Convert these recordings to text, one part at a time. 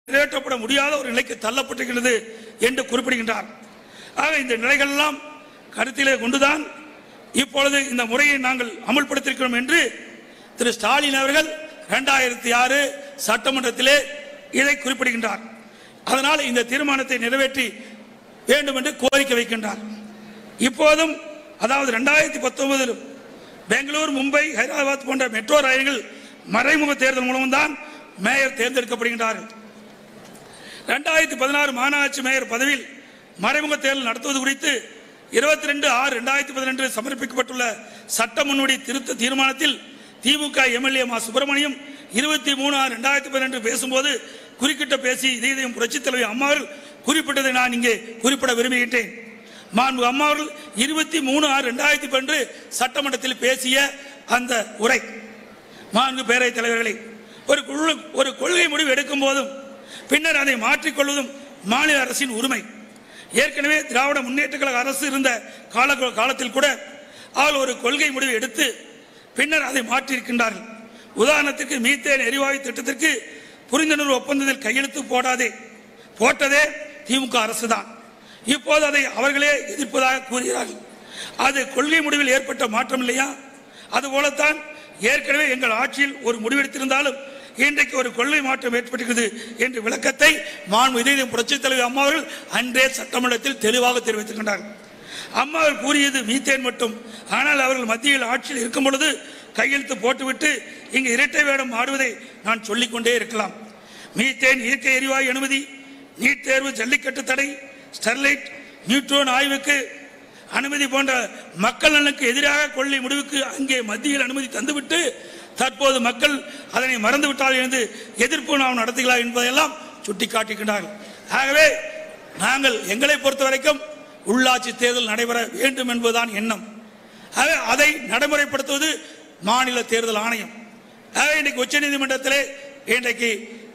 நிறைவேற்றப்பட முடியாத ஒரு நிலைக்கு தள்ளப்பட்டிருக்கிறது என்று குறிப்பிடுகின்றார் ஆக இந்த நிலைகளெல்லாம் கருத்திலே கொண்டுதான் இப்பொழுது இந்த முறையை நாங்கள் அமல்படுத்தியிருக்கிறோம் என்று திரு ஸ்டாலின் அவர்கள் இரண்டாயிரத்தி ஆறு சட்டமன்றத்திலே இதை குறிப்பிடுகின்றார் அதனால் இந்த தீர்மானத்தை நிறைவேற்றி வேண்டும் என்று கோரிக்கை வைக்கின்றார் இப்போதும் அதாவது ரெண்டாயிரத்தி பத்தொன்பதில் பெங்களூர் மும்பை ஹைதராபாத் போன்ற மெட்ரோ ரயில்கள் மறைமுக தேர்தல் மூலம்தான் மேயர் தேர்ந்தெடுக்கப்படுகின்றார்கள் ரெண்டாயிரத்தி பதினாறு மாநகராட்சி மேயர் பதவியில் மறைமுக தேர்தல் நடத்துவது குறித்து இருபத்தி ரெண்டு ஆறு ரெண்டாயிரத்தி பதினெண்டு சமர்ப்பிக்கப்பட்டுள்ள சட்ட முன்வடி திருத்த தீர்மானத்தில் திமுக எம்எல்ஏ மா சுப்பிரமணியம் இருபத்தி மூணு ஆறு ரெண்டாயிரத்தி பதினெண்டு பேசும்போது குறுக்கிட்ட பேசி இதே இதயம் புரட்சித் தலைவி அம்மாவர்கள் குறிப்பிட்டதை நான் இங்கே குறிப்பிட விரும்புகின்றேன் மாண்பு அம்மாவர்கள் இருபத்தி மூணு ஆறு ரெண்டாயிரத்தி பன்னெண்டு சட்டமன்றத்தில் பேசிய அந்த உரை மாண்பு பேரவைத் தலைவர்களை ஒரு குழு ஒரு கொள்கை முடிவு எடுக்கும் போதும் பின்னர் அதை மாற்றிக்கொள்வதும் மாநில அரசின் உரிமை ஏற்கனவே திராவிட முன்னேற்ற கழக அரசு இருந்த கால காலத்தில் கூட அவர்கள் ஒரு கொள்கை முடிவு எடுத்து பின்னர் அதை மாற்றியிருக்கின்றார்கள் உதாரணத்துக்கு மீத்தேன் எரிவாயு திட்டத்திற்கு புரிந்துணர்வு ஒப்பந்தத்தில் கையெழுத்து போடாதே போட்டதே திமுக அரசு தான் இப்போது அதை அவர்களே எதிர்ப்பதாக கூறுகிறார்கள் அது கொள்கை முடிவில் ஏற்பட்ட மாற்றம் இல்லையா அதுபோலத்தான் ஏற்கனவே எங்கள் ஆட்சியில் ஒரு முடிவெடுத்திருந்தாலும் இன்றைக்கு ஒரு கொள்கை மாற்றம் ஏற்பட்டிருக்கிறது என்ற விளக்கத்தை மாண்பு இதய புரட்சித் தலைவர் அம்மா அவர்கள் அன்றே சட்டமன்றத்தில் தெளிவாக தெரிவித்திருக்கின்றார்கள் அம்மா அவர்கள் கூறியது மீத்தேன் மட்டும் ஆனால் அவர்கள் மத்தியில் ஆட்சியில் இருக்கும் பொழுது கையெழுத்து போட்டுவிட்டு இங்கு இரட்டை வேடம் ஆடுவதை நான் சொல்லிக்கொண்டே இருக்கலாம் மீத்தேன் இயற்கை எரிவாயு அனுமதி நீட் தேர்வு ஜல்லிக்கட்டு தடை ஸ்டெர்லைட் நியூட்ரோன் ஆய்வுக்கு அனுமதி போன்ற மக்கள் நலனுக்கு எதிராக கொள்ளை முடிவுக்கு அங்கே மத்தியில் அனுமதி தந்துவிட்டு தற்போது மக்கள் அதனை மறந்து விட்டார்கள் என்று எதிர்ப்பு நாம் நடத்துகிறார் என்பதையெல்லாம் சுட்டிக்காட்டுகின்றார்கள் ஆகவே நாங்கள் எங்களை பொறுத்த வரைக்கும் உள்ளாட்சி தேர்தல் நடைபெற வேண்டும் என்பதுதான் எண்ணம் ஆகவே அதை நடைமுறைப்படுத்துவது மாநில தேர்தல் ஆணையம் ஆகவே இன்றைக்கு உச்சநீதிமன்றத்திலே இன்றைக்கு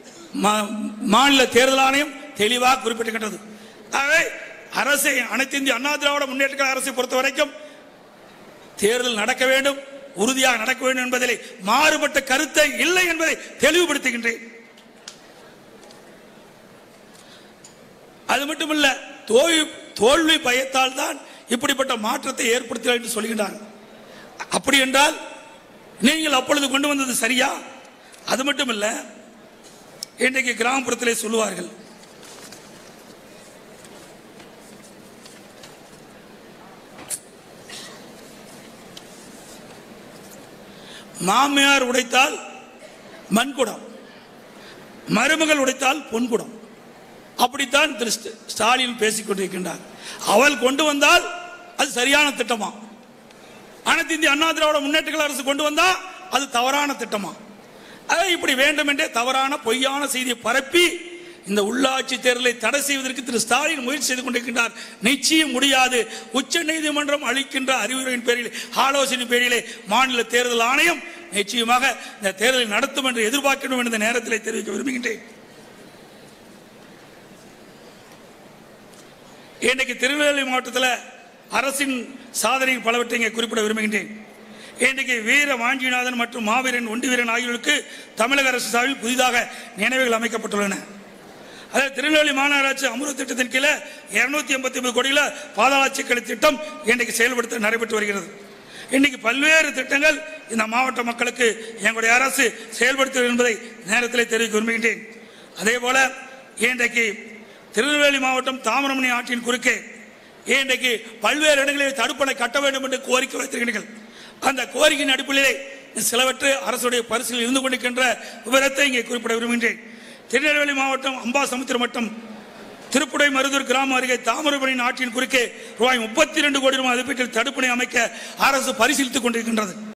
மா- மாநில தேர்தல் ஆணையம் தெளிவாக குறிப்பிட்டிருக்கின்றது ஆகவே அரசை அனைத்து இந்திய அண்ணா திராவிட முன்னேற்ற கழக அரசை பொறுத்த வரைக்கும் தேர்தல் நடக்க வேண்டும் உறுதியாக நடக்க வேண்டும் என்பதிலே மாறுபட்ட கருத்தை இல்லை என்பதை தெளிவுபடுத்துகின்றேன் அது மட்டுமல்ல தோல்வி தோல்வி பயத்தால் தான் இப்படிப்பட்ட மாற்றத்தை ஏற்படுத்தினார் என்று சொல்கின்றார் அப்படி என்றால் நீங்கள் அப்பொழுது கொண்டு வந்தது சரியா அது மட்டுமல்ல இன்றைக்கு கிராமப்புறத்திலே சொல்லுவார்கள் மாமியார் உடைத்தால் மண்குடம் மருமகள் உடைத்தால் பொன்குடம் அப்படித்தான் திரு ஸ்ட- ஸ்டாலின் பேசிக் கொண்டிருக்கின்றார் அவள் கொண்டு வந்தால் அது சரியான திட்டமா அனைத்து இந்திய அண்ணா திராவிட முன்னேற்ற கழக அரசு கொண்டு வந்தா அது தவறான திட்டமா அதை இப்படி வேண்டுமென்றே தவறான பொய்யான செய்தியை பரப்பி இந்த உள்ளாட்சி தேர்தலை தடை செய்வதற்கு திரு ஸ்டாலின் முயற்சி செய்து கொண்டிருக்கின்றார் நிச்சயம் முடியாது உச்ச நீதிமன்றம் அளிக்கின்ற அறிவுரையின் பேரில் ஆலோசனை பேரிலே மாநில தேர்தல் ஆணையம் நிச்சயமாக இந்த தேர்தலை நடத்தும் என்று எதிர்பார்க்கணும் என்ற நேரத்தில் தெரிவிக்க விரும்புகின்றேன் இன்றைக்கு திருநெல்வேலி மாவட்டத்தில் அரசின் சாதனை பலவற்றை இங்கே குறிப்பிட விரும்புகின்றேன் இன்றைக்கு வீர வாஞ்சிநாதன் மற்றும் மாவீரன் ஒண்டி வீரன் ஆகியோருக்கு தமிழக அரசு சார்பில் புதிதாக நினைவுகள் அமைக்கப்பட்டுள்ளன அதாவது திருநெல்வேலி மாநகராட்சி அமுத திட்டத்தின் கீழே இருநூத்தி எண்பத்தி ஒன்பது கோடியில் பாதாளச்சிக்கலை திட்டம் இன்றைக்கு செயல்படுத்த நடைபெற்று வருகிறது இன்னைக்கு பல்வேறு திட்டங்கள் இந்த மாவட்ட மக்களுக்கு எங்களுடைய அரசு செயல்படுத்தும் என்பதை நேரத்தில் தெரிவிக்க விரும்புகின்றேன் அதே போல இன்றைக்கு திருநெல்வேலி மாவட்டம் தாமிரமணி ஆற்றின் குறுக்கே இன்றைக்கு பல்வேறு இடங்களில் தடுப்பணை கட்ட வேண்டும் என்று கோரிக்கை வைத்திருக்கிறீர்கள் அந்த கோரிக்கையின் அடிப்படையிலே சிலவற்று அரசுடைய பரிசில் இருந்து கொண்டிருக்கின்ற விவரத்தை இங்கே குறிப்பிட விரும்புகின்றேன் திருநெல்வேலி மாவட்டம் அம்பாசமுத்திரம் வட்டம் திருப்புடை மருதூர் கிராமம் அருகே தாமிரபரணி ஆற்றின் குறுக்கே ரூபாய் முப்பத்தி ரெண்டு கோடி ரூபாய் மதிப்பீட்டில் தடுப்பணை அமைக்க அரசு பரிசீலித்துக் கொண்டிருக்கின்றது